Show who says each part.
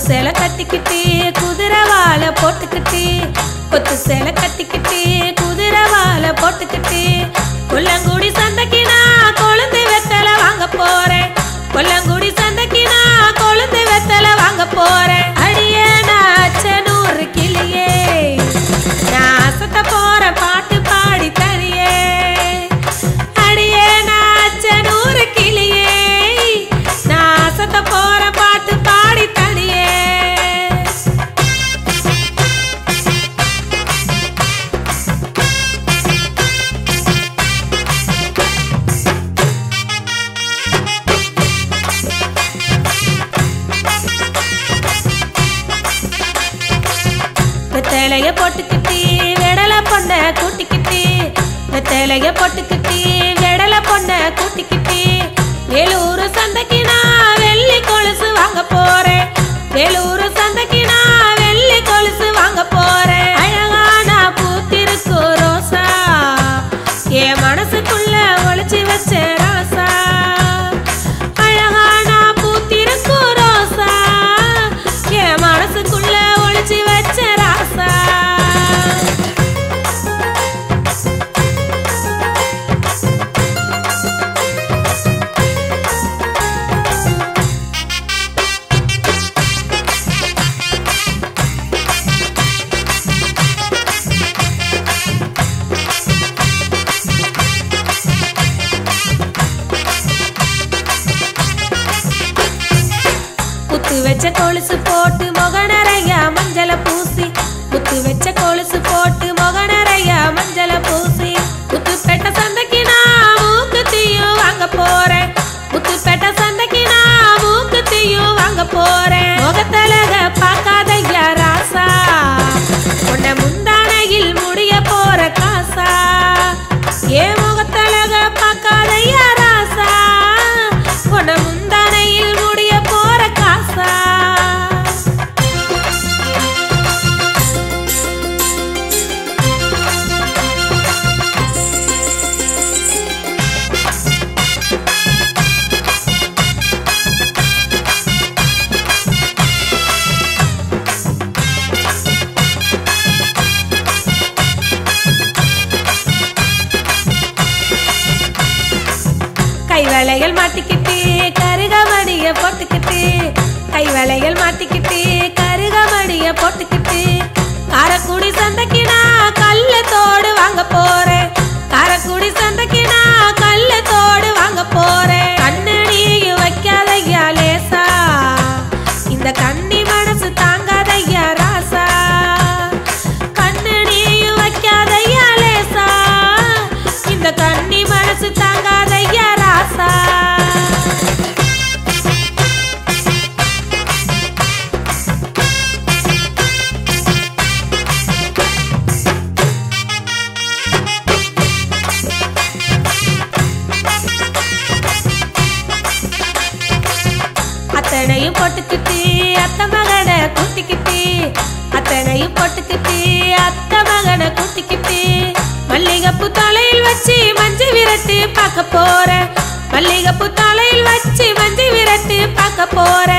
Speaker 1: சேலை கட்டிக்கிட்டு குதிரை வாழை போட்டுக்கிட்டு கொத்து சேலை கட்டிக்கிட்டு குதிரை வாழை போட்டுக்கிட்டு கொல்லங்குடி சந்தைக்கு நான் கொழுந்து வெத்தலை வாங்க போறேன் கொல்லங்குடி சந்தைக்கு நான் கொழுந்து வெத்தலை வாங்க போறேன் அடியே நான் அச்சனூறு கிளியே நான் அசத்த போற பாட்டு பாடி தரியே அடியே நான் அச்சனூறு கிளியே நான் அசத்த போற பாட்டு பாடி தனியே வெத்தலைய போட்டுக்கிட்டு வெடலை பொண்ண கூட்டிக்கிட்டு வெத்தலைய போட்டுக்கிட்டு வெடலை பொண்ண கூட்டிக்கிட்டு வேலூர் சந்தைக்கு நான் வெள்ளி கொலுசு வாங்க போறேன் வேலூர் சந்தைக்கு நான் வெள்ளி கொலுசு வாங்க போறேன் அழகான பூத்திருக்கு ரோசா என் மனசுக்குள்ள ஒளிச்சு வச்ச ராசா அழகான பூத்திருக்கு ரோசா என் மனசுக்குள்ள ஒளிச்சு வச்ச ராசா முத்து வச்ச கொலுசு போட்டு மொகனரையா மஞ்சள பூசி முத்து வச்ச கொலுசு போட்டு மொகனரையா மஞ்சள பூசி முத்துப்பேட்டை சந்தைக்கு நான் மூக்குத்தியும் வாங்க போறேன் முத்துப்பேட்டை சந்தைக்கு நான் மூக்குத்தியும் வாங்க போறேன் முகத்தழக பார்க்காதையா ராசா உன்னை முந்தானையில் முடிய போற காசா ஏன் முகத்தழக பார்க்காதையா ராசா உன்னை முந்தானையில் முடிய போற காசா கை வளையல் மாட்டிக்கிட்டு கருகமணிய போட்டுக்கிட்டு கை வளையல் மாட்டிக்கிட்டு கருகமணிய போட்டுக்கிட்டு காரக்குடி சந்தைக்கு நான் கல்ல தோடு வாங்க போறேன் காரக்குடி சந்தைக்கு நான் கல்ல தோடு வாங்க போறேன் கண்ணடியும் வைக்காதையா லேசா இந்த கண்ணி மனசு தாங்காதையா ராசா கண்ணடியும் வைக்காதையா லேசா இந்த கண்ணி மனசு தாங்காதையா ராசா அத்தனையும் போட்டுக்கிட்டு அத்தை மகனை கூட்டிக்கிட்டு அத்தனையும் போட்டுக்கிட்டு அத்தை மகனை கூட்டிக்கிட்டு மல்லிகைப்பூ தலையில் வச்சு மஞ்சு விரட்டு பார்க்க போறேன் மல்லிகைப்பூ தலையில் வச்சு மஞ்சு விரட்டு பார்க்க போறேன்